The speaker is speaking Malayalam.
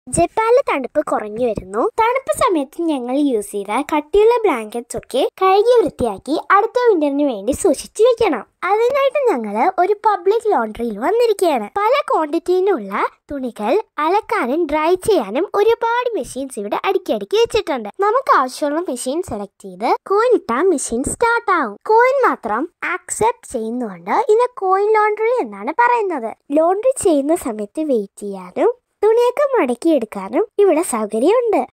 ജപ്പാനിലെ തണുപ്പ് കുറഞ്ഞു വരുന്നു തണുപ്പ് സമയത്ത് ഞങ്ങൾ യൂസ് ചെയ്ത കട്ടിയുള്ള ബ്ലാങ്കറ്റ്സ് ഒക്കെ കഴുകി വൃത്തിയാക്കി അടുത്ത വിന്ററിന് വേണ്ടി സൂക്ഷിച്ചു വെക്കണം അതിനായിട്ട് ഞങ്ങൾ ഒരു പബ്ലിക് ലോണ്ടറിയിൽ വന്നിരിക്കുകയാണ് പല ക്വാണ്ടിറ്റിയിലുള്ള തുണികൾ അലക്കാനും ഡ്രൈ ചെയ്യാനും ഒരുപാട് മെഷീൻസ് ഇവിടെ അടുക്കി അടുക്കി വെച്ചിട്ടുണ്ട് നമുക്ക് ആവശ്യമുള്ള മെഷീൻ സെലക്ട് ചെയ്ത് കോയിൻ ഇട്ടാൽ മെഷീൻ സ്റ്റാർട്ട് ആവും കോയിൻ മാത്രം ആക്സെപ്റ്റ് ചെയ്യുന്നതുകൊണ്ട് ഇതിനെ കോയിൻ ലോണ്ടറി എന്നാണ് പറയുന്നത് ലോണ്ടറി ചെയ്യുന്ന സമയത്ത് വെയിറ്റ് ചെയ്യാനും തുണിയൊക്കെ മടക്കിയെടുക്കാനും ഇവിടെ സൗകര്യമുണ്ട്